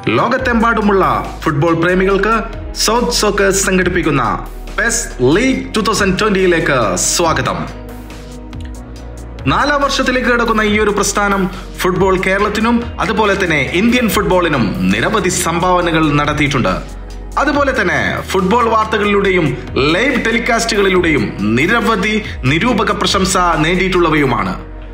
ലോകത്തെമ്പാടുമുള്ള football പ്രേമികൾക്ക് south soccers സംഘടിപ്പിക്കുന്ന PES league two thousand ട്വന്റിയിലേക്ക് സ്വാഗതം നാലാം വർഷത്തിലേക്ക് കിടക്കുന്ന ഈ ഒരു പ്രസ്ഥാനം ഫുട്ബോൾ കേരളത്തിനും അതുപോലെ തന്നെ ഇന്ത്യൻ ഫുട്ബോളിനും നിരവധി സംഭാവനകൾ നടത്തിയിട്ടുണ്ട് അതുപോലെ തന്നെ ഫുട്ബോൾ വാർത്തകളിലൂടെയും ലൈവ് ടെലികാസ്റ്റുകളിലൂടെയും നിരവധി നിരൂപക പ്രശംസ നേടിയിട്ടുള്ളവയുമാണ്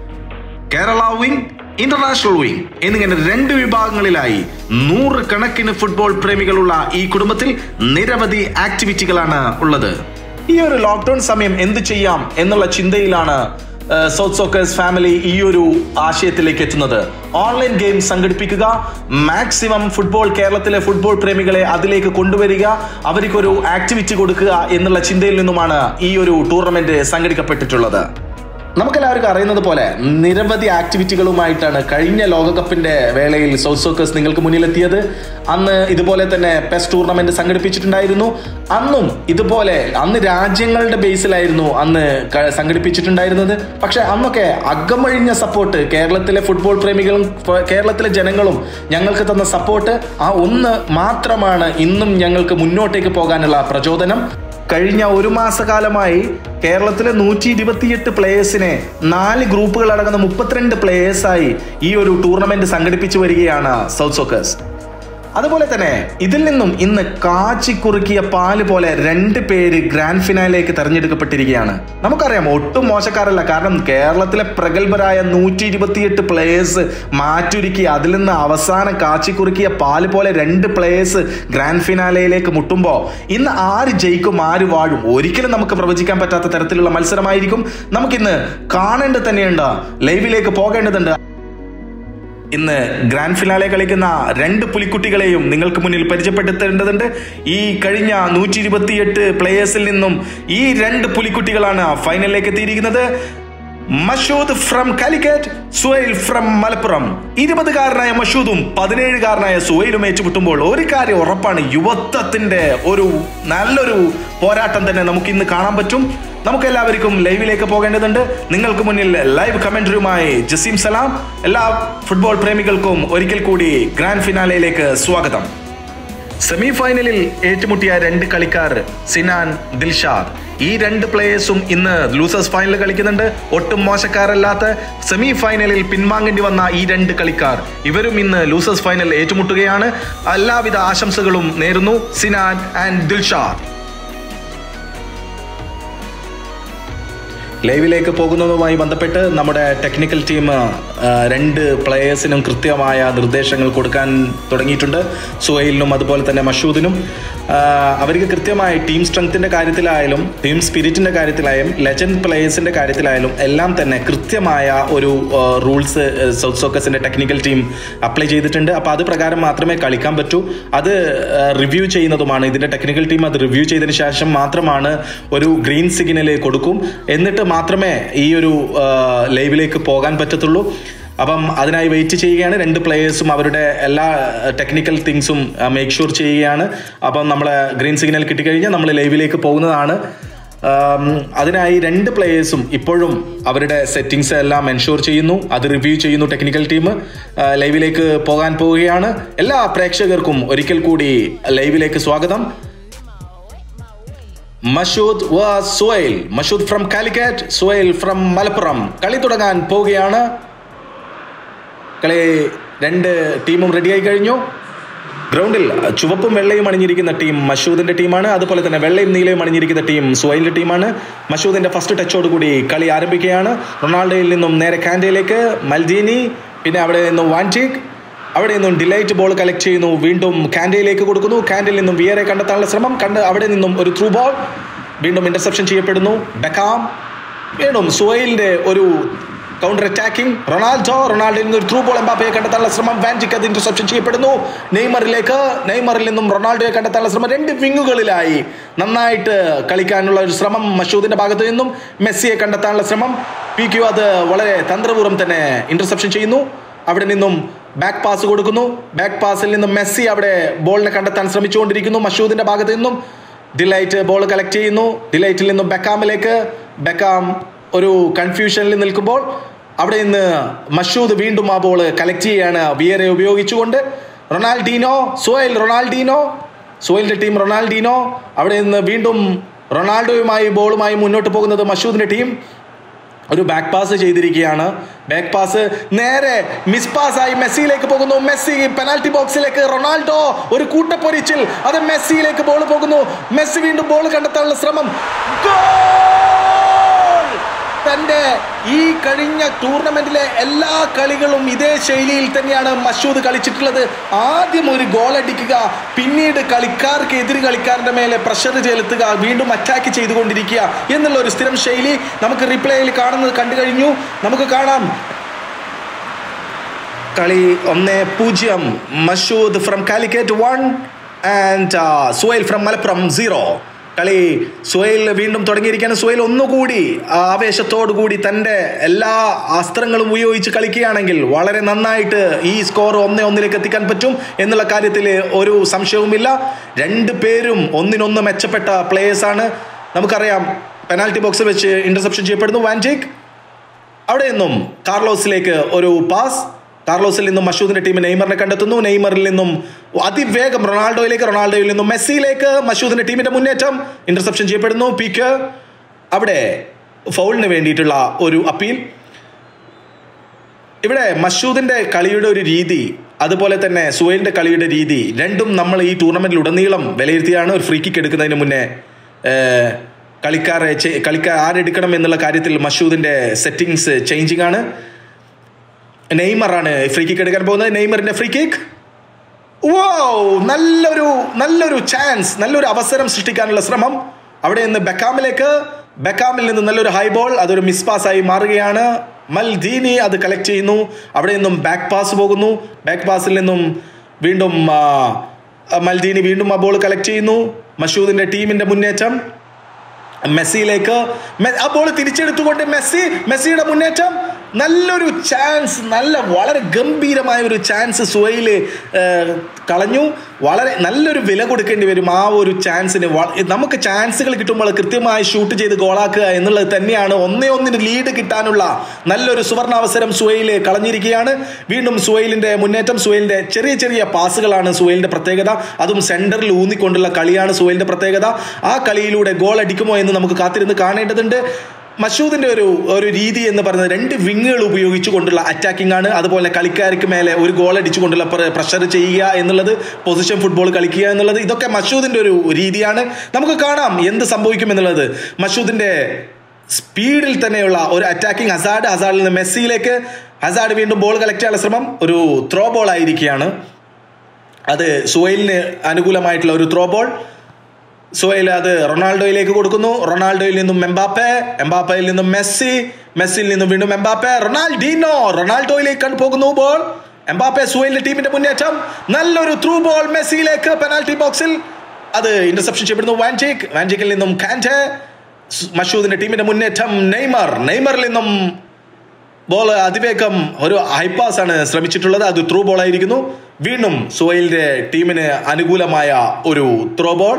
കേരള വിങ് ഇന്റർനാഷണൽ വിങ് എന്നിങ്ങനെ രണ്ട് വിഭാഗങ്ങളിലായി നൂറ് കണക്കിന് ഫുട്ബോൾ പ്രേമികളുള്ള ഈ കുടുംബത്തിൽ നിരവധി ആക്ടിവിറ്റികളാണ് ഉള്ളത് ഈ ഒരു ലോക്ക്ഡൌൺ സമയം എന്ത് ചെയ്യാം എന്നുള്ള ചിന്തയിലാണ് സൗത്ത് സോക്കേഴ്സ് ഫാമിലി ഈ ഒരു ആശയത്തിലേക്ക് എത്തുന്നത് ഓൺലൈൻ ഗെയിം സംഘടിപ്പിക്കുക മാക്സിമം ഫുട്ബോൾ കേരളത്തിലെ ഫുട്ബോൾ പ്രേമികളെ അതിലേക്ക് കൊണ്ടുവരിക അവർക്കൊരു ആക്ടിവിറ്റി കൊടുക്കുക എന്നുള്ള ചിന്തയിൽ നിന്നുമാണ് ഈ ഒരു ടൂർണമെന്റ് സംഘടിക്കപ്പെട്ടിട്ടുള്ളത് നമുക്കെല്ലാവർക്കും അറിയുന്നത് പോലെ നിരവധി ആക്ടിവിറ്റികളുമായിട്ടാണ് കഴിഞ്ഞ ലോകകപ്പിന്റെ വേളയിൽ സൗത്ത് സോക്കേഴ്സ് നിങ്ങൾക്ക് മുന്നിലെത്തിയത് അന്ന് ഇതുപോലെ തന്നെ പെസ് ടൂർണമെന്റ് സംഘടിപ്പിച്ചിട്ടുണ്ടായിരുന്നു അന്നും ഇതുപോലെ അന്ന് രാജ്യങ്ങളുടെ ബേസിലായിരുന്നു അന്ന് ക- സംഘടിപ്പിച്ചിട്ടുണ്ടായിരുന്നത് പക്ഷെ അന്നൊക്കെ അകമഴിഞ്ഞ സപ്പോർട്ട് കേരളത്തിലെ ഫുട്ബോൾ പ്രേമികളും ഫ- കേരളത്തിലെ ജനങ്ങളും ഞങ്ങൾക്ക് തന്ന സപ്പോർട്ട് ആ ഒന്ന് മാത്രമാണ് ഇന്നും ഞങ്ങൾക്ക് മുന്നോട്ടേക്ക് പോകാനുള്ള പ്രചോദനം കഴിഞ്ഞ ഒരു മാസകാലമായി കേരളത്തിലെ നൂറ്റി ഇരുപത്തിയെട്ട് പ്ലേയേഴ്സിനെ നാല് ഗ്രൂപ്പുകൾ അടങ്ങുന്ന മുപ്പത്തിരണ്ട് പ്ലേയേഴ്സായി ഈ ഒരു ടൂർണമെന്റ് സംഘടിപ്പിച്ചു വരികയാണ് സൗത്ത് സോക്കേഴ്സ് അതുപോലെ തന്നെ ഇതിൽ നിന്നും ഇന്ന് കാച്ചിക്കുറുക്കിയ പാല് പോലെ രണ്ട് പേര് ഗ്രാൻഡ് ഫിനാലേക്ക് തെരഞ്ഞെടുക്കപ്പെട്ടിരിക്കുകയാണ് നമുക്കറിയാം ഒട്ടും മോശക്കാരല്ല കാരണം കേരളത്തിലെ പ്രഗത്ഭരായ നൂറ്റി ഇരുപത്തിയെട്ട് പ്ലേയേഴ്സ് മാറ്റുരുക്കി അതിൽ നിന്ന് അവസാനം കാച്ചിക്കുറുക്കിയ പാല് പോലെ രണ്ട് പ്ലേയേഴ്സ് ഗ്രാൻഡ് ഫിനാലയിലേക്ക് മുട്ടുമ്പോൾ ഇന്ന് ആര് ജയിക്കും ആര് വാഴും ഒരിക്കലും നമുക്ക് പ്രവചിക്കാൻ പറ്റാത്ത തരത്തിലുള്ള മത്സരമായിരിക്കും നമുക്കിന്ന് കാണേണ്ടത് തന്നെയുണ്ട് ലൈവിലേക്ക് പോകേണ്ടതുണ്ട് ഇന്ന് ഗ്രാൻഡ് ഫിനാലെ കളിക്കുന്ന രണ്ട് പുലിക്കുട്ടികളെയും നിങ്ങൾക്ക് മുന്നിൽ പരിചയപ്പെടുത്തേണ്ടതുണ്ട് ഈ കഴിഞ്ഞ നൂറ്റി ഇരുപത്തിയെട്ട് പ്ലേയേഴ്സിൽ നിന്നും ഈ രണ്ട് പുലിക്കുട്ടികളാണ് ഫൈനലിലേക്ക് എത്തിയിരിക്കുന്നത് മഷൂദ് ഫ്രം കാലിക്കറ്റ് സുഹൈൽ ഫ്രം മലപ്പുറം ഇരുപതുകാരനായ മഷൂദും പതിനേഴുകാരനായ സുഹൈലും ഏറ്റുമുട്ടുമ്പോൾ ഒരു കാര്യം ഉറപ്പാണ് യുവത്വത്തിന്റെ ഒരു നല്ലൊരു പോരാട്ടം തന്നെ നമുക്ക് ഇന്ന് കാണാൻ പറ്റും നമുക്ക് എല്ലാവർക്കും ലൈവിലേക്ക് പോകേണ്ടതുണ്ട് നിങ്ങൾക്ക് മുന്നിൽ ലൈവ് കമന്ററിയുമായി ജസീം സലാം എല്ലാ ഫുട്ബോൾ പ്രേമികൾക്കും ഒരിക്കൽ കൂടി ഗ്രാൻഡ് ഫിനാലയിലേക്ക് സ്വാഗതം സെമി ഫൈനലിൽ ഏറ്റുമുട്ടിയ രണ്ട് കളിക്കാർ സിനാൻ ദിൽഷാദ് ഈ രണ്ട് പ്ലേയേഴ്സും ഇന്ന് ലൂസേഴ്സ് ഫൈനലിൽ കളിക്കുന്നുണ്ട് ഒട്ടും മോശക്കാരല്ലാത്ത സെമി ഫൈനലിൽ പിൻവാങ്ങേണ്ടി വന്ന ഈ രണ്ട് കളിക്കാർ ഇവരും ഇന്ന് ലൂസേഴ്സ് ഫൈനലിൽ ഏറ്റുമുട്ടുകയാണ് എല്ലാവിധ ആശംസകളും നേരുന്നു സിനാൻ ആൻഡ് ദിൽഷാദ് ലൈവിലേക്ക് പോകുന്നതുമായി ബന്ധപ്പെട്ട് നമ്മുടെ ടെക്നിക്കൽ ടീം ആ, രണ്ട് പ്ലേയേഴ്സിനും കൃത്യമായ നിർദ്ദേശങ്ങൾ കൊടുക്കാൻ തുടങ്ങിയിട്ടുണ്ട് സുഹൈലിനും അതുപോലെ തന്നെ മഷൂദിനും ആ, അവർക്ക് കൃത്യമായി ടീം സ്ട്രെങ്ത്തിന്റെ കാര്യത്തിലായാലും ടീം സ്പിരിറ്റിന്റെ കാര്യത്തിലായാലും ലെജൻഡ് പ്ലേയേഴ്സിന്റെ കാര്യത്തിലായാലും എല്ലാം തന്നെ കൃത്യമായ ഒരു റൂൾസ് സൗത്ത് സോക്കസിന്റെ ടെക്നിക്കൽ ടീം അപ്ലൈ ചെയ്തിട്ടുണ്ട് അപ്പോൾ അത് പ്രകാരം മാത്രമേ കളിക്കാൻ പറ്റൂ അത് റിവ്യൂ ചെയ്യുന്നതുമാണ് ഇതിന്റെ ടെക്നിക്കൽ ടീം അത് റിവ്യൂ ചെയ്തതിന് ശേഷം മാത്രമാണ് ഒരു ഗ്രീൻ സിഗ്നൽ കൊടുക്കും എന്നിട്ട് മാത്രമേ ഈ ഒരു ആ, ലൈവിലേക്ക് പോകാൻ പറ്റത്തുള്ളൂ അപ്പം അതിനായി വെയിറ്റ് ചെയ്യുകയാണ് രണ്ട് പ്ലേയേഴ്സും അവരുടെ എല്ലാ ടെക്നിക്കൽ തിങ്സും മേക്ക് ഷുവർ ചെയ്യുകയാണ് അപ്പം നമ്മൾ ഗ്രീൻ സിഗ്നൽ കിട്ടിക്കഴിഞ്ഞാൽ നമ്മൾ ലൈവിലേക്ക് പോകുന്നതാണ് ആം, അതിനായി രണ്ട് പ്ലേയേഴ്സും ഇപ്പോഴും അവരുടെ സെറ്റിങ്സ് എല്ലാം എൻഷുർ ചെയ്യുന്നു അത് റിവ്യൂ ചെയ്യുന്നു ടെക്നിക്കൽ ടീം ലൈവിലേക്ക് പോകാൻ പോവുകയാണ് എല്ലാ പ്രേക്ഷകർക്കും ഒരിക്കൽ കൂടി ലൈവിലേക്ക് സ്വാഗതം മഷൂദ് വ സുഹൈൽ മഷൂദ് ഫ്രം കാലിക്കറ്റ് സുഹൈൽ ഫ്രം മലപ്പുറം കളി തുടങ്ങാൻ പോവുകയാണ് കളി രണ്ട് ടീമും റെഡിയായി കഴിഞ്ഞു ഗ്രൗണ്ടിൽ ചുവപ്പും വെള്ളയും അണിഞ്ഞിരിക്കുന്ന ടീം മഷൂദിന്റെ ടീമാണ് അതുപോലെ തന്നെ വെള്ളയും നീലയും അണിഞ്ഞിരിക്കുന്ന ടീം സുഹൈലിന്റെ ടീമാണ് മഷൂദിന്റെ ഫസ്റ്റ് ടച്ചോട് കൂടി കളി ആരംഭിക്കുകയാണ് റൊണാൾഡോയിൽ നിന്നും നേരെ കാൻഡയിലേക്ക് മൽദീനി പിന്നെ അവിടെ നിന്നും വാൻറ്റിക് അവിടെ നിന്നും ഡിലൈറ്റ് ബോൾ കളക്ട് ചെയ്യുന്നു വീണ്ടും കാൻഡയിലേക്ക് കൊടുക്കുന്നു കാൻഡിൽ നിന്നും വിയറെ കണ്ടെത്താനുള്ള ശ്രമം കണ്ട് അവിടെ നിന്നും ഒരു ത്രൂ ബോൾ വീണ്ടും ഇന്റർസെപ്ഷൻ ചെയ്യപ്പെടുന്നു ബെക്കാം വീണ്ടും സുഹൈലിന്റെ ഒരു കൗണ്ടർ അറ്റാക്കിംഗ് റൊണാൾഡോ റൊണാൾഡോയിൽ നിന്ന് ഒരു ത്രൂ ബോൾ എംബാപ്പയെ കണ്ടെത്താനുള്ള ശ്രമം വാൻറ്റിക്ക് അത് ഇന്റർസെപ്ഷൻ ചെയ്യപ്പെടുന്നു നെയ്മറിലേക്ക് നെയ്മറിൽ നിന്നും റൊണാൾഡോയെ കണ്ടെത്താനുള്ള ശ്രമം രണ്ട് വിങ്ങുകളിലായി നന്നായിട്ട് കളിക്കാനുള്ള ഒരു ശ്രമം മഷൂദിന്റെ ഭാഗത്ത് നിന്നും മെസ്സിയെ കണ്ടെത്താനുള്ള ശ്രമം പി ക്യു അത് വളരെ തന്ത്രപൂർവ്വം തന്നെ ഇന്റർസെപ്ഷൻ ചെയ്യുന്നു അവിടെ നിന്നും ബാക്ക് പാസ് കൊടുക്കുന്നു ബാക്ക് പാസിൽ നിന്നും മെസ്സി അവിടെ ബോളിനെ കണ്ടെത്താൻ ശ്രമിച്ചുകൊണ്ടിരിക്കുന്നു മഷൂദിന്റെ ഭാഗത്ത് നിന്നും ഡിലൈറ്റ് ബോൾ കളക്ട് ചെയ്യുന്നു ഡിലൈറ്റിൽ നിന്നും ബെക്കാമിലേക്ക് ബെക്കാം ഒരു കൺഫ്യൂഷനിൽ നിൽക്കുമ്പോൾ അവിടെ നിന്ന് മഷൂദ് വീണ്ടും ആ ബോൾ കളക്ട് ചെയ്യാണ് വിയറെ ഉപയോഗിച്ചുകൊണ്ട് റൊണാൾഡീനോ സോയൽ റൊണാൾഡീനോ സോയലിന്റെ ടീം റൊണാൾഡീനോ അവിടെ നിന്ന് വീണ്ടും റൊണാൾഡോയുമായി ബോളുമായി മുന്നോട്ട് പോകുന്നത് മഷൂദിന്റെ ടീം ഒരു ബാക്ക് പാസ് ചെയ്തിരിക്കുകയാണ് ബാക്ക് പാസ് നേരെ മിസ് പാസ്സായി മെസ്സിയിലേക്ക് പോകുന്നു മെസ്സി പെനാൽറ്റി ബോക്സിലേക്ക് റൊണാൾഡോ ഒരു കൂട്ടപ്പൊരിച്ചിൽ അത് മെസ്സിയിലേക്ക് ബോൾ പോകുന്നു മെസ്സി വീണ്ടും ബോൾ കണ്ടെത്താനുള്ള ശ്രമം ഗോൾ! തന്റെ ഈ കഴിഞ്ഞ ടൂർണമെന്റിലെ എല്ലാ കളികളും ഇതേ ശൈലിയിൽ തന്നെയാണ് മഷൂദ് കളിച്ചിട്ടുള്ളത് ആദ്യം ഒരു ഗോൾ അടിക്കുക പിന്നീട് കളിക്കാർക്ക് എതിര് കളിക്കാരന്റെ മേലെ പ്രഷർ ചെലുത്തുക വീണ്ടും അറ്റാക്ക് ചെയ്തുകൊണ്ടിരിക്കുക എന്നുള്ള ഒരു സ്ഥിരം ശൈലി നമുക്ക് റിപ്ലേയിൽ കാണുന്നത് കണ്ടു കഴിഞ്ഞു നമുക്ക് കാണാം കളി ഒന്ന് പൂജ്യം Mashood from Calicut one and Suhail from Malappuram zero കളി സുഹൈൽ വീണ്ടും തുടങ്ങിയിരിക്കുകയാണ് സുഹൈൽ ഒന്നുകൂടി ആവേശത്തോടു കൂടി തൻ്റെ എല്ലാ അസ്ത്രങ്ങളും ഉപയോഗിച്ച് കളിക്കുകയാണെങ്കിൽ വളരെ നന്നായിട്ട് ഈ സ്കോർ ഒന്നേ ഒന്നിലേക്ക് എത്തിക്കാൻ പറ്റും എന്നുള്ള കാര്യത്തിൽ ഒരു സംശയവുമില്ല രണ്ട് പേരും ഒന്നിനൊന്ന് മെച്ചപ്പെട്ട പ്ലേയേഴ്സാണ് നമുക്കറിയാം പെനാൽറ്റി ബോക്സ് വെച്ച് ഇന്റർസെപ്ഷൻ ചെയ്യപ്പെടുന്നു വാൻജേക്ക് അവിടെ നിന്നും കാർലോസിലേക്ക് ഒരു പാസ് കാർലോസിൽ നിന്നും മഷൂദിന്റെ ടീം നെയ്മറിനെ കണ്ടെത്തുന്നു നെയ്മറിൽ നിന്നും അതിവേഗം റൊണാൾഡോയിലേക്ക് റൊണാൾഡോയിൽ നിന്നും മെസ്സിയിലേക്ക് മഷൂദിന്റെ ടീമിന്റെ മുന്നേറ്റം ഇന്റർസെപ്ഷൻ ചെയ്യപ്പെടുന്നു പീക്ക് അവിടെ ഫൗളിന് വേണ്ടിയിട്ടുള്ള ഒരു അപ്പീൽ ഇവിടെ മഷൂദിന്റെ കളിയുടെ ഒരു രീതി അതുപോലെ തന്നെ സുഹൈലിന്റെ കളിയുടെ രീതി രണ്ടും നമ്മൾ ഈ ടൂർണമെന്റിൽ ഉടനീളം വിലയിരുത്തിയാണ് ഒരു ഫ്രീ കിക്ക് എടുക്കുന്നതിന് മുന്നേ ഏഹ്, കളിക്കാരെ ചെ- കളിക്കാർ ആരെടുക്കണം എന്നുള്ള കാര്യത്തിൽ മഷൂദിന്റെ സെറ്റിങ്സ് ചേഞ്ചിങ് ആണ് നെയ്മറാണ് ഫ്രീ കിക്ക് എടുക്കാൻ പോകുന്നത് നെയ്മറിന്റെ ഫ്രീ കിക്ക് വോ നല്ലൊരു നല്ലൊരു ചാൻസ് നല്ലൊരു അവസരം സൃഷ്ടിക്കാനുള്ള ശ്രമം അവിടെ നിന്ന് ബെക്കാമിലേക്ക് ബെക്കാമിൽ നിന്ന് നല്ലൊരു ഹൈ ബോൾ അതൊരു മിസ് പാസ് ആയി മാറുകയാണ് മൽദീനി അത് കളക്ട് ചെയ്യുന്നു അവിടെ നിന്നും ബാക്ക് പാസ് പോകുന്നു ബാക്ക് പാസിൽ നിന്നും വീണ്ടും ആ, മൽദീനി വീണ്ടും ആ ബോൾ കളക്ട് ചെയ്യുന്നു മഷൂദിന്റെ ടീമിന്റെ മുന്നേറ്റം മെസ്സിയിലേക്ക് മെ- ആ ബോൾ തിരിച്ചെടുത്തുകൊണ്ട് മെസ്സി മെസ്സിയുടെ മുന്നേറ്റം നല്ലൊരു ചാൻസ് നല്ല വളരെ ഗംഭീരമായ ഒരു ചാൻസ് സുഹൈല് ഏഹ്, കളഞ്ഞു വളരെ നല്ലൊരു വില കൊടുക്കേണ്ടി വരും ആ ഒരു ചാൻസിന് വ- നമുക്ക് ചാൻസുകൾ കിട്ടുമ്പോൾ കൃത്യമായി ഷൂട്ട് ചെയ്ത് ഗോളാക്കുക എന്നുള്ളത് തന്നെയാണ് ഒന്നേ ഒന്നിന് ലീഡ് കിട്ടാനുള്ള നല്ലൊരു സുവർണാവസരം സുഹൈല് കളഞ്ഞിരിക്കുകയാണ് വീണ്ടും സുഹൈലിന്റെ മുന്നേറ്റം സുഹൈലിന്റെ ചെറിയ ചെറിയ പാസുകളാണ് സുഹൈലിന്റെ പ്രത്യേകത അതും സെന്ററിൽ ഊന്നിക്കൊണ്ടുള്ള കളിയാണ് സുഹൈലിന്റെ പ്രത്യേകത ആ കളിയിലൂടെ ഗോൾ അടിക്കുമോ എന്ന് നമുക്ക് കാത്തിരുന്ന് കാണേണ്ടതുണ്ട് മഷൂദിന്റെ ഒരു ഒരു രീതി എന്ന് പറയുന്നത് രണ്ട് വിങ്ങുകൾ ഉപയോഗിച്ചുകൊണ്ടുള്ള അറ്റാക്കിംഗ് ആണ് അതുപോലെ കളിക്കാർക്ക് മേലെ ഒരു ഗോൾ അടിച്ചുകൊണ്ടുള്ള പ്രഷർ ചെയ്യുക എന്നുള്ളത് പൊസിഷൻ ഫുട്ബോൾ കളിക്കുക എന്നുള്ളത് ഇതൊക്കെ മഷൂദിന്റെ ഒരു രീതിയാണ് നമുക്ക് കാണാം എന്ത് സംഭവിക്കും എന്നുള്ളത് മഷൂദിന്റെ സ്പീഡിൽ തന്നെയുള്ള ഒരു അറ്റാക്കിംഗ് ഹസാഡ് ഹസാഡിൽ നിന്ന് മെസ്സിയിലേക്ക് ഹസാഡ് വീണ്ടും ബോൾ കളക്ട് ചെയ്യാനുള്ള ശ്രമം ഒരു ത്രോ ബോൾ ആയിരിക്കുകയാണ് അത് സുഹൈലിന് അനുകൂലമായിട്ടുള്ള ഒരു ത്രോ ബോൾ സുഹൈൽ അത് റൊണാൾഡോയിലേക്ക് കൊടുക്കുന്നു റൊണാൾഡോയിൽ നിന്നും എംബാപ്പെ എംബാപ്പയിൽ നിന്നും മെസ്സി മെസ്സിയിൽ നിന്നും വീണ്ടും എംബാപ്പെ റൊണാൾഡീനോ റൊണാൾഡോയിലേക്കാണ് പോകുന്നു ബോൾ എംബാപ്പെ സുഹൈലിന്റെ ടീമിന്റെ മുന്നേറ്റം നല്ലൊരു ത്രൂ ബോൾ മെസ്സിയിലേക്ക് പെനാൽറ്റി ബോക്സിൽ അത് ഇന്റർസെപ്ഷൻ ചെയ്യപ്പെടുന്നു വാൻജേക്ക് വാൻജേക്കിൽ നിന്നും കാൻറ്റെ മഷൂദിന്റെ ടീമിന്റെ മുന്നേറ്റം നെയ്മർ നെയ്മറിൽ നിന്നും ബോൾ അതിവേഗം ഒരു ഹൈപ്പാസ് ആണ് ശ്രമിച്ചിട്ടുള്ളത് അത് ത്രൂ ബോൾ ആയിരിക്കുന്നു വീണ്ടും സുഹൈലിന്റെ ടീമിന് അനുകൂലമായ ഒരു ത്രോ ബോൾ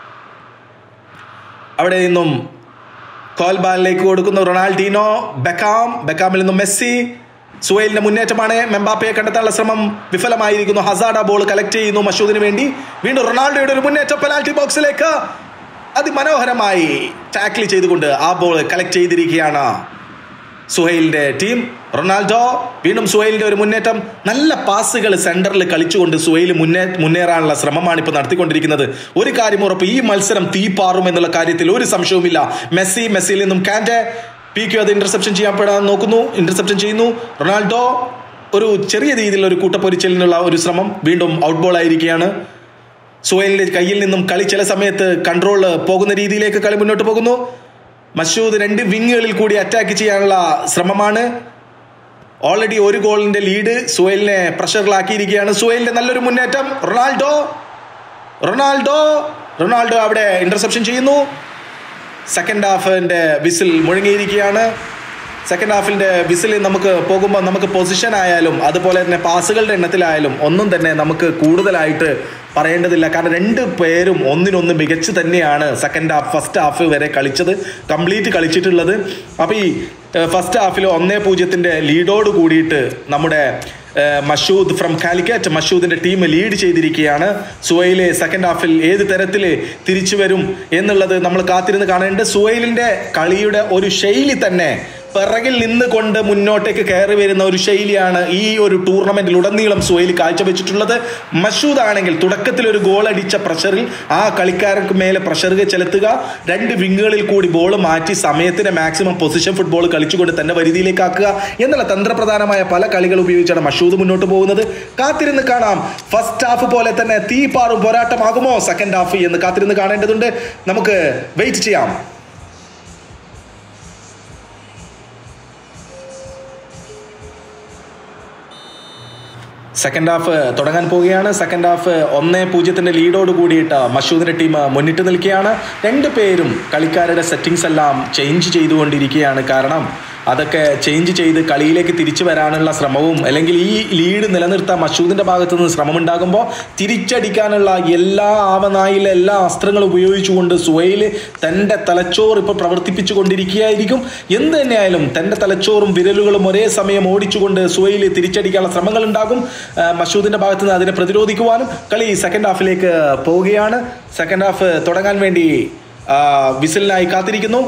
അവിടെ നിന്നും കോൽബാലിലേക്ക് കൊടുക്കുന്നു റൊണാൾഡീനോ ബെക്കാം ബെക്കാമിൽ നിന്നും മെസ്സി സുഹൈലിന്റെ മുന്നേറ്റമാണ് മെമ്പാപ്പയെ കണ്ടെത്താനുള്ള ശ്രമം വിഫലമായിരിക്കുന്നു ഹസാഡ ബോൾ കളക്ട് ചെയ്യുന്നു മഷൂദിന് വേണ്ടി വീണ്ടും റൊണാൾഡോയുടെ ഒരു മുന്നേറ്റം പെനാൽറ്റി ബോക്സിലേക്ക് അതിമനോഹരമായി ടാക്കിൾ ചെയ്തുകൊണ്ട് ആ ബോൾ കളക്ട് ചെയ്തിരിക്കുകയാണ് സുഹൈലിന്റെ ടീം റൊണാൾഡോ വീണ്ടും സുഹൈലിന്റെ ഒരു മുന്നേറ്റം നല്ല പാസുകൾ സെന്ററിൽ കളിച്ചുകൊണ്ട് സുഹൈൽ മുന്നേ മുന്നേറാനുള്ള ശ്രമമാണ് ഇപ്പോൾ നടത്തിക്കൊണ്ടിരിക്കുന്നത് ഒരു കാര്യം ഉറപ്പ് ഈ മത്സരം തീപ്പാറും എന്നുള്ള കാര്യത്തിൽ ഒരു സംശയവുമില്ല മെസ്സി മെസ്സിയിൽ നിന്നും കാൻറ്റെ പി ക്യു അത് ഇന്റർസെപ്ഷൻ ചെയ്യാൻ നോക്കുന്നു ഇന്റർസെപ്ഷൻ ചെയ്യുന്നു റൊണാൾഡോ ഒരു ചെറിയ രീതിയിലുള്ള ഒരു കൂട്ടപ്പൊരിച്ചലിനുള്ള ഒരു ശ്രമം വീണ്ടും ഔട്ട് ബോൾ ആയിരിക്കുകയാണ് സുഹൈലിന്റെ കയ്യിൽ നിന്നും കളി ചില സമയത്ത് കൺട്രോൾ പോകുന്ന രീതിയിലേക്ക് കളി മുന്നോട്ട് പോകുന്നു മഷൂദ് രണ്ട് വിങ്ങുകളിൽ കൂടി അറ്റാക്ക് ചെയ്യാനുള്ള ശ്രമമാണ് ഓൾറെഡി ഒരു ഗോളിന്റെ ലീഡ് സുഹൈലിനെ പ്രഷറിലാക്കിയിരിക്കുകയാണ് സുഹൈലിന്റെ നല്ലൊരു മുന്നേറ്റം റൊണാൾഡോ റൊണാൾഡോ റൊണാൾഡോ അവിടെ ഇന്റർസെപ്ഷൻ ചെയ്യുന്നു സെക്കൻഡ് ഹാഫിന്റെ വിസിൽ മുഴങ്ങിയിരിക്കുകയാണ് സെക്കൻഡ് ഹാഫിന്റെ വിസിൽ നമുക്ക് പോകുമ്പോൾ നമുക്ക് പൊസിഷൻ ആയാലും അതുപോലെ തന്നെ പാസുകളുടെ എണ്ണത്തിലായാലും ഒന്നും തന്നെ നമുക്ക് കൂടുതലായിട്ട് പറയേണ്ടതില്ല കാരണം രണ്ട് പേരും ഒന്നിനൊന്ന് മികച്ച് തന്നെയാണ് സെക്കൻഡ് ഹാഫ് ഫസ്റ്റ് ഹാഫ് വരെ കളിച്ചത് കംപ്ലീറ്റ് കളിച്ചിട്ടുള്ളത് അപ്പോൾ ഈ ഫസ്റ്റ് ഹാഫിൽ ഒന്നേ പൂജ്യത്തിൻ്റെ ലീഡോട് കൂടിയിട്ട് നമ്മുടെ ഏഹ്, മഷൂദ് ഫ്രം കാലിക്കറ്റ് മഷൂദിന്റെ ടീം ലീഡ് ചെയ്തിരിക്കുകയാണ് സുഹൈല് സെക്കൻഡ് ഹാഫിൽ ഏത് തരത്തിൽ തിരിച്ചു വരും എന്നുള്ളത് നമ്മൾ കാത്തിരുന്ന് കാണേണ്ടത് സുഹൈലിന്റെ കളിയുടെ ഒരു ശൈലി തന്നെ പിറകിൽ നിന്നുകൊണ്ട് മുന്നോട്ടേക്ക് കയറി വരുന്ന ഒരു ശൈലിയാണ് ഈ ഒരു ടൂർണമെന്റിൽ ഉടനീളം സുഹൈൽ കാഴ്ചവെച്ചിട്ടുള്ളത് മഷൂദ് ആണെങ്കിൽ തുടക്കത്തിൽ ഒരു ഗോൾ അടിച്ച പ്രഷറിൽ ആ കളിക്കാർക്ക് മേലെ പ്രഷർ ചെലുത്തുക രണ്ട് വിങ്ങുകളിൽ കൂടി ബോൾ മാറ്റി സമയത്തിന് മാക്സിമം പൊസിഷൻ ഫുട്ബോൾ കളിച്ചുകൊണ്ട് തന്നെ വരുതിയിലേക്ക് ആക്കുക എന്നുള്ള തന്ത്രപ്രധാനമായ പല കളികൾ ഉപയോഗിച്ചാണ് മഷൂദ് മുന്നോട്ട് പോകുന്നത് കാത്തിരുന്ന് കാണാം ഫസ്റ്റ് ഹാഫ് പോലെ തന്നെ തീപാറും പോരാട്ടമാകുമോ സെക്കൻഡ് ഹാഫ് എന്ന് കാത്തിരുന്ന് കാണേണ്ടതുണ്ട് നമുക്ക് വെയിറ്റ് ചെയ്യാം സെക്കൻഡ് ഹാഫ് തുടങ്ങാൻ പോവുകയാണ് സെക്കൻഡ് ഹാഫ് ഒന്നേ പൂജ്യത്തിന്റെ ലീഡോട് കൂടിയിട്ട് മഷൂദിന്റെ ടീം മുന്നിട്ട് നിൽക്കുകയാണ് രണ്ട് പേരും കളിക്കാരുടെ സെറ്റിങ്സ് എല്ലാം ചേഞ്ച് ചെയ്തുകൊണ്ടിരിക്കുകയാണ് കാരണം അതൊക്കെ ചേഞ്ച് ചെയ്ത് കളിയിലേക്ക് തിരിച്ചു വരാനുള്ള ശ്രമവും അല്ലെങ്കിൽ ഈ ലീഡ് നിലനിർത്താൻ മഷൂദിന്റെ ഭാഗത്തു നിന്ന് ശ്രമമുണ്ടാകുമ്പോൾ തിരിച്ചടിക്കാനുള്ള എല്ലാ ആവനായിലെ എല്ലാ അസ്ത്രങ്ങളും ഉപയോഗിച്ചുകൊണ്ട് സുഹൈല് തൻ്റെ തലച്ചോറ് ഇപ്പോൾ പ്രവർത്തിപ്പിച്ചു കൊണ്ടിരിക്കുകയായിരിക്കും എന്ത് തന്നെയായാലും തൻ്റെ തലച്ചോറും വിരലുകളും ഒരേ സമയം ഓടിച്ചുകൊണ്ട് സുഹൈല് തിരിച്ചടിക്കാനുള്ള ശ്രമങ്ങൾ ഉണ്ടാകും ആ, മഷൂദിന്റെ ഭാഗത്ത് നിന്ന് അതിനെ പ്രതിരോധിക്കുവാനും കളി സെക്കൻഡ് ഹാഫിലേക്ക് പോവുകയാണ് സെക്കൻഡ് ഹാഫ് തുടങ്ങാൻ വേണ്ടി ആ, വിസിലിനായി കാത്തിരിക്കുന്നു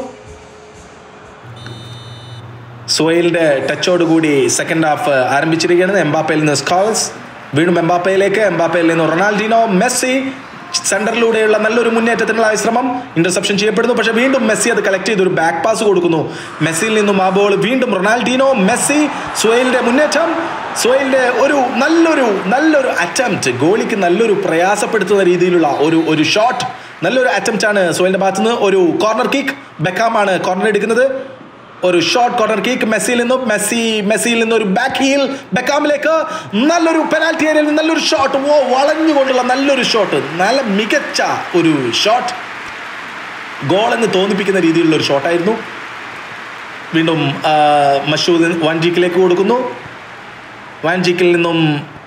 സോയിലിന്റെ ടച്ചോടുകൂടി സെക്കൻഡ് ഹാഫ് ആരംഭിച്ചിരിക്കുകയാണ് എംബാപ്പയിൽ നിന്ന് സ്കോൾസ് വീണ്ടും എംബാപ്പയിലേക്ക് എംബാപ്പയിൽ നിന്ന് റൊണാൾഡിനോ മെസ്സി സെന്ററിലൂടെയുള്ള നല്ലൊരു മുന്നേറ്റത്തിനുള്ള ശ്രമം ഇന്റർസെപ്ഷൻ ചെയ്യപ്പെടുന്നു പക്ഷേ വീണ്ടും മെസ്സി അത് കളക്ട് ചെയ്ത് ഒരു ബാക്ക് പാസ് കൊടുക്കുന്നു മെസ്സിയിൽ നിന്നും ആ ബോൾ വീണ്ടും റൊണാൾഡിനോ മെസ്സി സുഹൈലിന്റെ മുന്നേറ്റം സുഹൈലിന്റെ ഒരു നല്ലൊരു നല്ലൊരു അറ്റംപ്റ്റ് ഗോളിക്ക് നല്ലൊരു പ്രയാസപ്പെടുത്തുന്ന രീതിയിലുള്ള ഒരു ഒരു ഷോട്ട് നല്ലൊരു അറ്റംപ്റ്റ് ആണ് സുഹൈലിന്റെ ഭാഗത്ത് നിന്ന് ഒരു കോർണർ കിക്ക് ബെക്കാമാണ് കോർണർ എടുക്കുന്നത് ഒരു ഷോർട്ട് കോർണർ കിക്ക് മെസ്സിയിൽ നിന്നും മെസ്സി മെസ്സിയിൽ നിന്ന് ഒരു ബാക്ക് ഹീൽ ബെക്കാമിലേക്ക് നല്ലൊരു പെനാൽറ്റി ഏരിയയിൽ നിന്ന് നല്ലൊരു ഷോട്ട് ഓ വളഞ്ഞുകൊണ്ടുള്ള നല്ലൊരു ഷോട്ട് നല്ല മികച്ച ഒരു ഷോട്ട് ഗോൾ എന്ന് തോന്നിപ്പിക്കുന്ന രീതിയിലുള്ള ഒരു ഷോട്ടായിരുന്നു വീണ്ടും ആ, മഷൂദ് വാൻജിക്കിലേക്ക് കൊടുക്കുന്നു വാൻജിക്കിൽ നിന്നും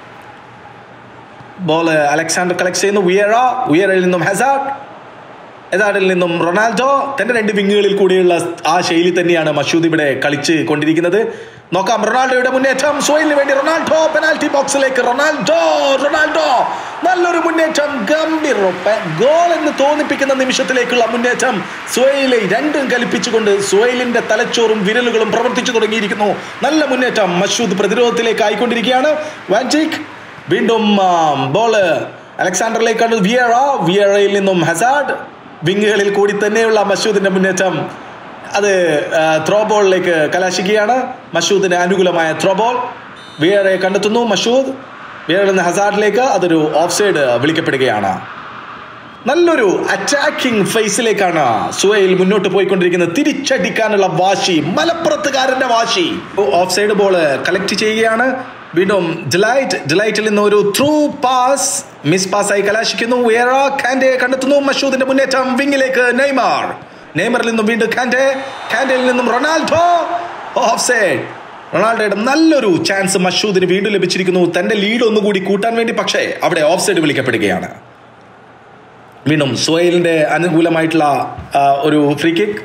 ബോൾ അലക്സാണ്ടർ കളക്ട് ചെയ്യുന്നു ഉയറ ഉയറയിൽ നിന്നും ഹെസാർഡ് എതാഡിൽ നിന്നും റൊണാൾഡോ തന്റെ രണ്ട് വിങ്ങുകളിൽ കൂടിയുള്ള ആ ശൈലി തന്നെയാണ് മഷൂദ് ഇവിടെ കളിച്ച് കൊണ്ടിരിക്കുന്നത് നോക്കാം റൊണാൾഡോയുടെ മുന്നേറ്റം സോയിലിന് വേണ്ടി റൊണാൾഡോ പെനാൽറ്റി ബോക്സിലേക്ക് റൊണാൾഡോ റൊണാൾഡോ നല്ലൊരു മുന്നേറ്റം ഗംഭീർ ഗോൾ എന്ന് തോന്നിപ്പിക്കുന്ന നിമിഷത്തിലേക്കുള്ള മുന്നേറ്റം സോയിലെ രണ്ടും കലിപ്പിച്ചുകൊണ്ട് സോയിലിന്റെ തലച്ചോറും വിരലുകളും പ്രവർത്തിച്ചു തുടങ്ങിയിരിക്കുന്നു നല്ല മുന്നേറ്റം മഷൂദ് പ്രതിരോധത്തിലേക്ക് ആയിക്കൊണ്ടിരിക്കുകയാണ് വാൻജിക് വീണ്ടും ബോള് അലക്സാണ്ടറിലേക്കാണ് വിയറ വിയറയിൽ നിന്നും ഹസാഡ് വിങ്ങുകളിൽ കൂടി തന്നെയുള്ള മഷൂദിന്റെ മുന്നേറ്റം അത് ത്രോ ബോളിലേക്ക് കലാശിക്കുകയാണ് മഷൂദിന് അനുകൂലമായ ത്രോ ബോൾ വിയറയെ കണ്ടെത്തുന്നു മഷൂദ് വിയറയിൽ നിന്ന് ഹസാഡിലേക്ക് അതൊരു ഓഫ് സൈഡ് വിളിക്കപ്പെടുകയാണ് നല്ലൊരു അറ്റാക്കിംഗ് ഫേസിലേക്കാണ് സുഹൈൽ മുന്നോട്ട് പോയിക്കൊണ്ടിരിക്കുന്നത് തിരിച്ചടിക്കാനുള്ള വാശി മലപ്പുറത്തുകാരന്റെ വാശി ഓഫ് സൈഡ് ബോൾ കളക്ട് ചെയ്യുകയാണ് വീണ്ടും ഡിലൈറ്റ് ഡിലൈറ്റിൽ നിന്ന് ഒരു ത്രൂ പാസ് മിസ് പാസ്സായി കലാശിക്കുന്നു ഉയറ ഖാൻഡെ കണ്ടെത്തുന്നു മഷൂദിന്റെ മുന്നേറ്റം വിങ്ങിലേക്ക് നെയ്മാർ നെയ്മറിൽ നിന്നും വീണ്ടും ഖാൻഡെ ഖാൻഡയിൽ നിന്നും റൊണാൾഡോ ഓഫ് സൈഡ് റൊണാൾഡോയുടെ നല്ലൊരു ചാൻസ് മഷൂദിന് വീണ്ടും ലഭിച്ചിരിക്കുന്നു തന്റെ ലീഡ് ഒന്നുകൂടി കൂട്ടാൻ വേണ്ടി പക്ഷേ അവിടെ ഓഫ് സൈഡ് വിളിക്കപ്പെടുകയാണ് വീണ്ടും സോയലിന്റെ അനുകൂലമായിട്ടുള്ള ആ, ഒരു ഫ്രീ കിക്ക്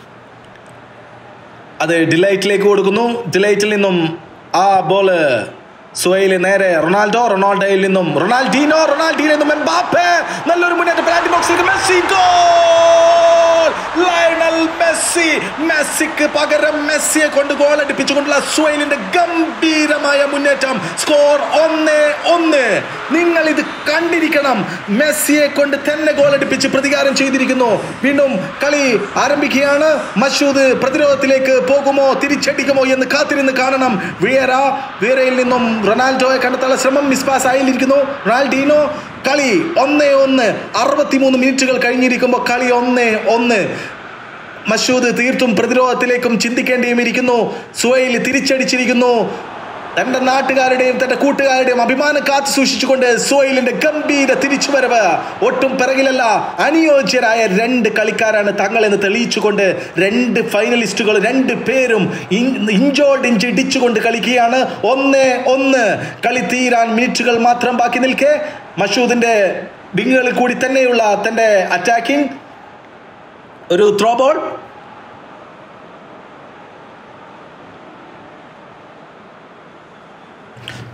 അത് ഡിലൈറ്റിലേക്ക് കൊടുക്കുന്നു ഡിലൈറ്റിൽ നിന്നും ആ ബോള് സുഹൈല് നേരെ റൊണാൾഡോ റൊണാൾഡോയിൽ നിന്നും റൊണാൾഡീനോ റൊണാൾഡീനോ നിന്നും എംബാപ്പെ നല്ലൊരു മുന്നേറ്റം പെനാൽറ്റി ബോക്സിലേക്ക് മെസ്സി ഗോൾ ലയണൽ മെസ്സി മെസ്സിക്ക് പകരം മെസ്സിയെ കൊണ്ട് ഗോൾ അടിപ്പിച്ചുകൊണ്ടുള്ള സുഹൈലിന്റെ ഗംഭീരമായ മുന്നേറ്റം സ്കോർ ഒന്ന് ഒന്ന് നിങ്ങൾ ഇത് കണ്ടിരിക്കണം മെസ്സിയെ കൊണ്ട് തന്നെ ഗോൾ അടിപ്പിച്ച് പ്രതികാരം ചെയ്തിരിക്കുന്നു വീണ്ടും കളി ആരംഭിക്കുകയാണ് മഷൂദ് പ്രതിരോധത്തിലേക്ക് പോകുമോ തിരിച്ചടിക്കുമോ എന്ന് കാത്തിരുന്ന് കാണണം വിയറ വിയറയിൽ നിന്നും റൊണാൾഡോയെ കണ്ടെത്താനുള്ള ശ്രമം മിസ്പാസ് ആയിരിക്കുന്നു റൊണാൾഡീനോ കളി ഒന്നേ ഒന്ന് അറുപത്തിമൂന്ന് മിനിറ്റുകൾ കഴിഞ്ഞിരിക്കുമ്പോൾ കളി ഒന്നേ ഒന്ന് മഷൂദ് തീർത്തും പ്രതിരോധത്തിലേക്കും ചിന്തിക്കേണ്ടിയും ഇരിക്കുന്നു സുഹൈൽ തിരിച്ചടിച്ചിരിക്കുന്നു തന്റെ നാട്ടുകാരുടെയും തന്റെ കൂട്ടുകാരുടെയും അഭിമാനം കാത്തു സൂക്ഷിച്ചുകൊണ്ട് സോയിലിന്റെ ഗംഭീര തിരിച്ചുവരവ് ഒട്ടും പിറകിലല്ല അനുയോജ്യരായ രണ്ട് കളിക്കാരാണ് തങ്ങളെന്ന് തെളിയിച്ചുകൊണ്ട് രണ്ട് ഫൈനലിസ്റ്റുകൾ രണ്ട് പേരും ഇഞ്ചോൾഡ് ഇഞ്ച് ഇടിച്ചുകൊണ്ട് കളിക്കുകയാണ് ഒന്ന് ഒന്ന് കളി തീരാൻ മിനിറ്റുകൾ മാത്രം ബാക്കി നിൽക്കെ മഷൂദിന്റെ വിങ്ങുകളിൽ കൂടി തന്നെയുള്ള തന്റെ അറ്റാക്കിംഗ് ഒരു ത്രോ ബോൾ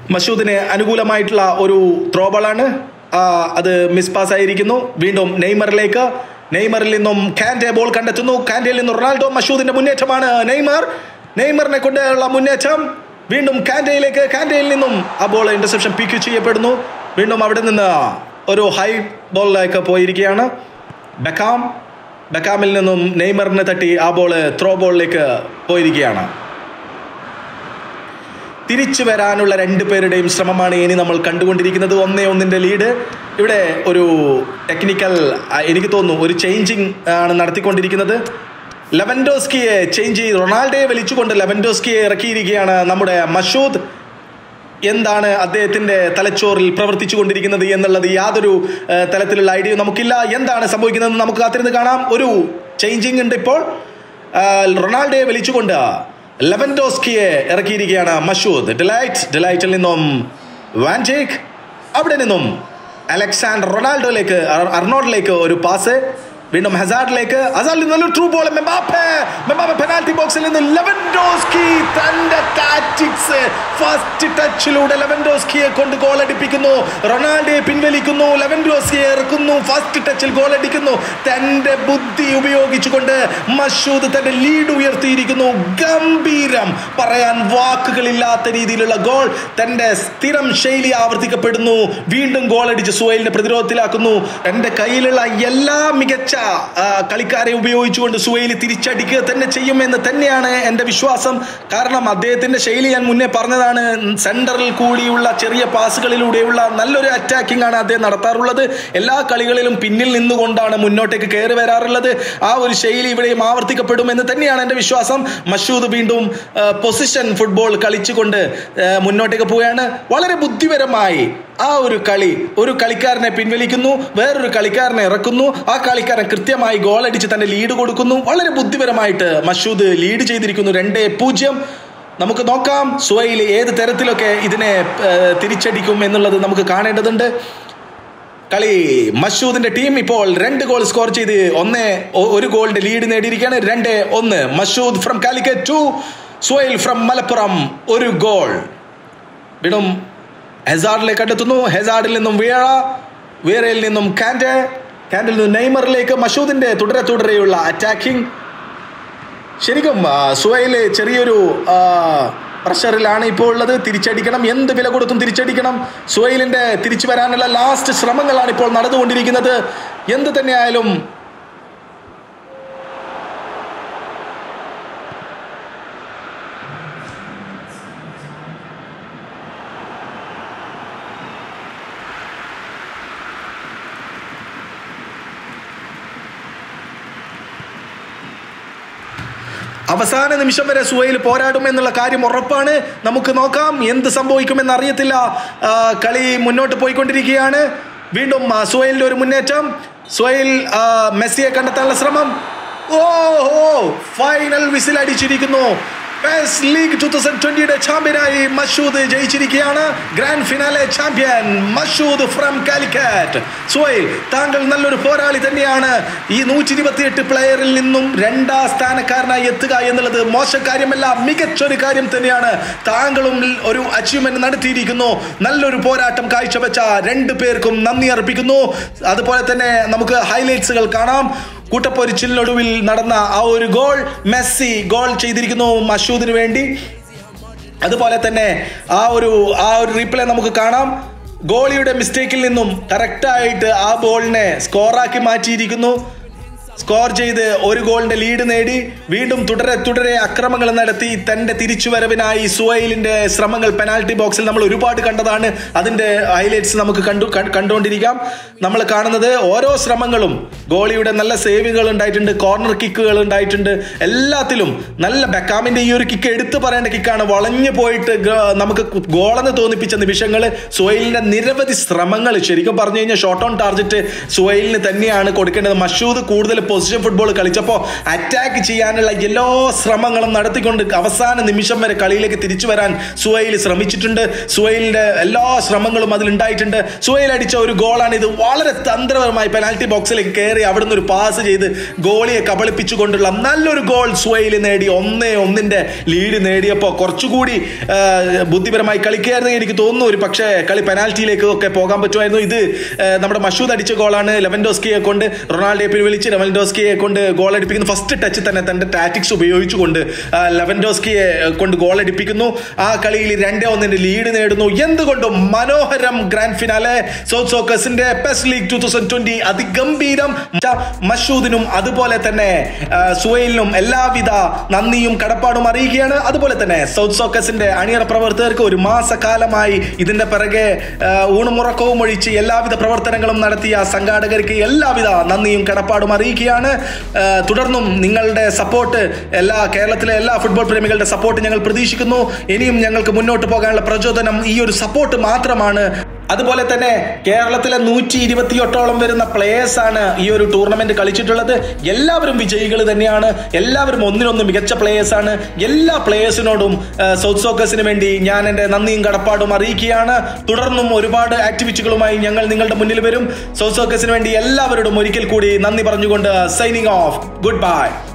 മഷൂദിന് അനുകൂലമായിട്ടുള്ള ഒരു ത്രോ ബോളാണ് ആ, അത് മിസ് പാസ് ആയിരിക്കുന്നു വീണ്ടും നെയ്മറിലേക്ക് നെയ്മറിൽ നിന്നും കാൻഡെ ബോൾ കണ്ടെത്തുന്നു കാൻഡയിൽ നിന്നും റൊണാൾഡോ മഷൂദിന്റെ മുന്നേറ്റമാണ് നെയ്മർ നെയ്മറിനെ കൊണ്ടുള്ള മുന്നേറ്റം വീണ്ടും കാൻഡയിലേക്ക് കാൻഡയിൽ നിന്നും ആ ബോൾ ഇന്റർസെപ്ഷൻ പിക്ക് ചെയ്യപ്പെടുന്നു വീണ്ടും അവിടെ നിന്ന് ഒരു ഹൈ ബോളിലേക്ക് പോയിരിക്കുകയാണ് ബക്കാം ബക്കാമിൽ നിന്നും നെയ്മറിനെ തട്ടി ആ ബോൾ ത്രോ ബോളിലേക്ക് പോയിരിക്കുകയാണ് തിരിച്ചു വരാനുള്ള രണ്ട് പേരുടെയും ശ്രമമാണ് ഇനി നമ്മൾ കണ്ടുകൊണ്ടിരിക്കുന്നത് ഒന്നേ ഒന്നിന്റെ ലീഡ് ഇവിടെ ഒരു ടെക്നിക്കൽ എനിക്ക് തോന്നുന്നു ഒരു ചേഞ്ചിങ് ആണ് നടത്തിക്കൊണ്ടിരിക്കുന്നത് ലെവൻഡോസ്കിയെ ചേഞ്ച് ചെയ്ത് റൊണാൾഡോയെ വലിച്ചുകൊണ്ട് ലെവൻഡോസ്കിയെ ഇറക്കിയിരിക്കുകയാണ് നമ്മുടെ മഷൂദ് എന്താണ് അദ്ദേഹത്തിന്റെ തലച്ചോറിൽ പ്രവർത്തിച്ചു കൊണ്ടിരിക്കുന്നത് എന്നുള്ളത് യാതൊരു ആ, തലത്തിലുള്ള ഐഡിയ നമുക്കില്ല എന്താണ് സംഭവിക്കുന്നത് നമുക്ക് കാത്തിരുന്ന് കാണാം ഒരു ചേഞ്ചിങ് ഉണ്ട് ഇപ്പോൾ ആ, റൊണാൾഡോയെ വലിച്ചുകൊണ്ട് ലെവൻഡോസ്കിയെ ഇറക്കിയിരിക്കുകയാണ് മഷൂദ് ഡിലൈറ്റ് ഡിലൈറ്റിൽ നിന്നും വാൻജേക്ക് അവിടെ നിന്നും അലക്സാണ്ടർ റൊണാൾഡോയിലേക്ക് അർ- അർണോൾഡിലേക്ക് ഒരു പാസ് വീണ്ടും ഹസാർഡിലേക്ക് ഹസാർഡിൽ നിന്ന് നല്ലൊരു through ball Mbappe Mbappe penalty ബോക്സിൽ നിന്ന് ലെവൻഡോസ്കി തന്റെ ടാറ്റിക്സ് ഫസ്റ്റ് ടച്ചിലൂടെ ലെവൻഡോസ്കിയെ കൊണ്ട് ഗോൾ അടിപ്പിക്കുന്നു റൊണാൾഡോയെ പിൻവലിക്കുന്നു ലെവൻഡോസ്കിയെ ഇറക്കുന്നു ഫസ്റ്റ് ടച്ചിൽ ഗോൾ അടിക്കുന്നു തന്റെ ബുദ്ധി ഉപയോഗിച്ചുകൊണ്ട് മഷൂദ് തന്റെ ലീഡ് ഉയർത്തിയിരിക്കുന്നു ഗംഭീരം പറയാൻ വാക്കുകളില്ലാത്ത രീതിയിലുള്ള ഗോൾ തന്റെ സ്ഥിരം ശൈലി ആവർത്തിക്കപ്പെടുന്നു വീണ്ടും ഗോൾ അടിച്ച് സുഹൈലിനെ പ്രതിരോധത്തിലാക്കുന്നു എന്റെ കയ്യിലുള്ള എല്ലാ മികച്ച ആ, കളിക്കാരെ ഉപയോഗിച്ചുകൊണ്ട് സുഹൈൽ തിരിച്ചടിക്കുക തന്നെ ചെയ്യുമെന്ന് തന്നെയാണ് എൻ്റെ വിശ്വാസം കാരണം അദ്ദേഹത്തിന്റെ ശൈലി ഞാൻ മുന്നേ പറഞ്ഞതാണ് സെന്ററിൽ കൂടിയുള്ള ചെറിയ പാസുകളിലൂടെയുള്ള നല്ലൊരു അറ്റാക്കിംഗ് ആണ് അദ്ദേഹം നടത്താറുള്ളത് എല്ലാ കളികളിലും പിന്നിൽ നിന്നുകൊണ്ടാണ് മുന്നോട്ടേക്ക് കയറി വരാറുള്ളത് ആ ഒരു ശൈലി ഇവിടെയും ആവർത്തിക്കപ്പെടുമെന്ന് തന്നെയാണ് എൻ്റെ വിശ്വാസം മഷൂദ് വീണ്ടും പൊസിഷൻ ഫുട്ബോൾ കളിച്ചുകൊണ്ട് ആ, മുന്നോട്ടേക്ക് പോവുകയാണ് വളരെ ബുദ്ധിപരമായി ആ ഒരു കളി ഒരു കളിക്കാരനെ പിൻവലിക്കുന്നു വേറൊരു കളിക്കാരനെ ഇറക്കുന്നു ആ കളിക്കാരൻ കൃത്യമായി ഗോൾ അടിച്ച് തന്റെ ലീഡ് കൊടുക്കുന്നു വളരെ ബുദ്ധിപരമായിട്ട് മഷൂദ് ലീഡ് ചെയ്തിരിക്കുന്നു രണ്ടേ പൂജ്യം നമുക്ക് നോക്കാം സുഹൈൽ ഏത് തരത്തിലൊക്കെ ഇതിനെ ആ, തിരിച്ചടിക്കും എന്നുള്ളത് നമുക്ക് കാണേണ്ടതുണ്ട് കളി മഷൂദിന്റെ ടീം ഇപ്പോൾ രണ്ട് ഗോൾ സ്കോർ ചെയ്ത് ഒന്ന് ഒ- ഒരു ഗോളിന്റെ ലീഡ് നേടിയിരിക്കുകയാണ് രണ്ട് ഒന്ന് Mashood from Calicut two Suhail from Malappuram ഒരു ഗോൾ വീണ്ടും ഹെസാർഡിലേക്ക് കണ്ടെത്തുന്നു ഹെസാർഡിൽ നിന്നും വീഴ വീറയിൽ നിന്നും കാൻഡെ കാൻഡിൽ നിന്നും നെയ്മറിലേക്ക് മഷൂദിന്റെ തുടരെ തുടരെയുള്ള അറ്റാക്കിംഗ് ശരിക്കും ആ, സുഹൈല് ചെറിയൊരു ആ, പ്രഷറിലാണ് ഇപ്പോൾ ഉള്ളത് തിരിച്ചടിക്കണം എന്ത് വില കൊടുത്തും തിരിച്ചടിക്കണം സുഹൈലിന്റെ തിരിച്ചു വരാനുള്ള ലാസ്റ്റ് ശ്രമങ്ങളാണ് ഇപ്പോൾ നടന്നുകൊണ്ടിരിക്കുന്നത് എന്ത് തന്നെയായാലും അവസാന നിമിഷം വരെ സുഹൈൽ പോരാടും എന്നുള്ള കാര്യം ഉറപ്പാണ് നമുക്ക് നോക്കാം എന്ത് സംഭവിക്കുമെന്ന് അറിയത്തില്ല ആ, കളി മുന്നോട്ട് പോയിക്കൊണ്ടിരിക്കുകയാണ് വീണ്ടും ആ, സുഹൈലിന്റെ ഒരു മുന്നേറ്റം സുഹൈൽ ആ, മെസ്സിയെ കണ്ടെത്താനുള്ള ശ്രമം ഓ ഓ ഫൈനൽ വിസിൽ അടിച്ചിരിക്കുന്നു PES ലീഗ് ടു തൗസൻഡ് ട്വന്റിയുടെ ചാമ്പ്യനായി മഷൂദ് ജയിച്ചിരിക്കുകയാണ് grand finale champion Mashood from Calicut Suhail താങ്കൾ നല്ലൊരു പോരാളി തന്നെയാണ് ഈ നൂറ്റി ഇരുപത്തിയെട്ട് പ്ലെയറിൽ നിന്നും രണ്ടാം സ്ഥാനക്കാരനായി എത്തുക എന്നുള്ളത് മോശം കാര്യമല്ല മികച്ചൊരു കാര്യം തന്നെയാണ് താങ്കളും ഒരു അച്ചീവ്മെന്റ് നടത്തിയിരിക്കുന്നു നല്ലൊരു പോരാട്ടം കാഴ്ചവെച്ച രണ്ടു പേർക്കും നന്ദി അർപ്പിക്കുന്നു അതുപോലെ തന്നെ നമുക്ക് ഹൈലൈറ്റ്സുകൾ കാണാം കൂട്ടപ്പൊരിച്ചിലിനൊടുവിൽ നടന്ന ആ ഒരു ഗോൾ മെസ്സി ഗോൾ ചെയ്തിരിക്കുന്നു മഷൂദിന് വേണ്ടി അതുപോലെ തന്നെ ആ ഒരു ആ ഒരു റീപ്ലേ നമുക്ക് കാണാം ഗോളിയുടെ മിസ്റ്റേക്കിൽ നിന്നും കറക്റ്റായിട്ട് ആ ബോളിനെ സ്കോറാക്കി മാറ്റിയിരിക്കുന്നു സ്കോർ ചെയ്ത് ഒരു ഗോളിന്റെ ലീഡ് നേടി വീണ്ടും തുടരെ തുടരെ അക്രമങ്ങൾ നടത്തി തന്റെ തിരിച്ചുവരവിനായി സുഹൈലിന്റെ ശ്രമങ്ങൾ പെനാൽറ്റി ബോക്സിൽ നമ്മൾ ഒരുപാട് കണ്ടതാണ് അതിന്റെ ഹൈലൈറ്റ്സ് നമുക്ക് കണ്ടു ക- കണ്ടുകൊണ്ടിരിക്കാം നമ്മൾ കാണുന്നത് ഓരോ ശ്രമങ്ങളും ഗോളിയുടെ നല്ല സേവുകൾ ഉണ്ടായിട്ടുണ്ട് കോർണർ കിക്കുകൾ ഉണ്ടായിട്ടുണ്ട് എല്ലാത്തിലും നല്ല ബെക്കാമിന്റെ ഈ ഒരു കിക്ക് എടുത്തു പറയേണ്ട കിക്കാണ് വളഞ്ഞു പോയിട്ട് ഗ- നമുക്ക് ഗോളെന്ന് തോന്നിപ്പിച്ച നിമിഷങ്ങൾ സുഹൈലിന്റെ നിരവധി ശ്രമങ്ങൾ ശരിക്കും പറഞ്ഞു കഴിഞ്ഞാൽ ഷോർട്ട് ഓൺ ടാർജറ്റ് സുഹൈലിന് തന്നെയാണ് കൊടുക്കേണ്ടത് മഷൂദ് കൂടുതൽ പൊസിഷൻ ഫുട്ബോൾ കളിച്ചപ്പോൾ അറ്റാക്ക് ചെയ്യാനുള്ള എല്ലാ ശ്രമങ്ങളും നടത്തിക്കൊണ്ട് അവസാന നിമിഷം വരെ കളിയിലേക്ക് തിരിച്ചു വരാൻ സുഹൈൽ ശ്രമിച്ചിട്ടുണ്ട് സുഹൈലിന്റെ എല്ലാ ശ്രമങ്ങളും അതിൽ ഉണ്ടായിട്ടുണ്ട് സുഹൈൽ അടിച്ച ഒരു ഗോളാണ് ഇത് വളരെ തന്ത്രപരമായി പെനാൽറ്റി ബോക്സിലേക്ക് കയറി അവിടുന്ന് ഒരു പാസ് ചെയ്ത് ഗോളിയെ കബളിപ്പിച്ചുകൊണ്ടുള്ള നല്ലൊരു ഗോൾ സുഹൈൽ നേടി ഒന്നേ ഒന്നിന്റെ ലീഡ് നേടിയപ്പോൾ കുറച്ചുകൂടി ആ, ബുദ്ധിപരമായി കളിക്കുകയായിരുന്നു എനിക്ക് തോന്നുന്നു ഒരു പക്ഷേ കളി പെനാൽറ്റിയിലേക്ക് ഒക്കെ പോകാൻ പറ്റുമായിരുന്നു ഇത് ആ, നമ്മുടെ മഷൂദ് അടിച്ച ഗോളാണ് ലെവൻഡോസ്കിയെ കൊണ്ട് റൊണാൾഡോയെ പിൻവലിച്ച് ലെവൻഡോസ്കിയെ കൊണ്ട് ഗോൾ അടിപ്പിക്കുന്നു ഫസ്റ്റ് ടച്ച് തന്നെ തന്റെ ടാറ്റിക്സ് ഉപയോഗിച്ചുകൊണ്ട് ആ, ലെവൻഡോസ്കിയെ കൊണ്ട് ഗോൾ അടിപ്പിക്കുന്നു ആ കളിയിൽ രണ്ടേ ഒന്നിന്റെ ലീഡ് നേടുന്നു എന്തുകൊണ്ടും മനോഹരം ഗ്രാൻഡ് ഫിനാലെ സൗത്ത് സോക്കസിന്റെ PES league two thousand twenty അതിഗംഭീരം മഷൂദിനും അതുപോലെ തന്നെ ആ, സുഹൈലിനും എല്ലാവിധ നന്ദിയും കടപ്പാടും അറിയിക്കുകയാണ് അതുപോലെ തന്നെ സൗത്ത് സോക്കസിന്റെ അണിയറ പ്രവർത്തകർക്ക് ഒരു മാസക്കാലമായി ഇതിന്റെ പിറകെ ആ, ഊണുമുറക്കവും ഒഴിച്ച് എല്ലാവിധ പ്രവർത്തനങ്ങളും നടത്തിയ സംഘാടകർക്ക് എല്ലാവിധ നന്ദിയും കടപ്പാടും അറിയിക്കുകയാണ് ആ, തുടർന്നും നിങ്ങളുടെ സപ്പോർട്ട് എല്ലാ കേരളത്തിലെ എല്ലാ ഫുട്ബോൾ പ്രേമികളുടെ സപ്പോർട്ട് ഞങ്ങൾ പ്രതീക്ഷിക്കുന്നു ഇനിയും ഞങ്ങൾക്ക് മുന്നോട്ട് പോകാനുള്ള പ്രചോദനം ഈ ഒരു സപ്പോർട്ട് മാത്രമാണ് അതുപോലെ തന്നെ കേരളത്തിലെ നൂറ്റി ഇരുപത്തിയെട്ടോളം വരുന്ന പ്ലേയേഴ്സ് ആണ് ഈ ഒരു ടൂർണമെന്റ് കളിച്ചിട്ടുള്ളത് എല്ലാവരും വിജയികൾ തന്നെയാണ് എല്ലാവരും ഒന്നിനൊന്ന് മികച്ച പ്ലേയേഴ്സ് ആണ് എല്ലാ പ്ലേയേഴ്സിനോടും ആ, സൗത്ത് സോക്കേഴ്സിന് വേണ്ടി ഞാൻ എൻ്റെ നന്ദിയും കടപ്പാടും അറിയിക്കുകയാണ് തുടർന്നും ഒരുപാട് ആക്ടിവിറ്റികളുമായി ഞങ്ങൾ നിങ്ങളുടെ മുന്നിൽ വരും സൗത്ത് സോക്കേഴ്സിന് വേണ്ടി എല്ലാവരോടും ഒരിക്കൽ കൂടി നന്ദി പറഞ്ഞുകൊണ്ട് സൈനിങ് ഓഫ് ഗുഡ് ബൈ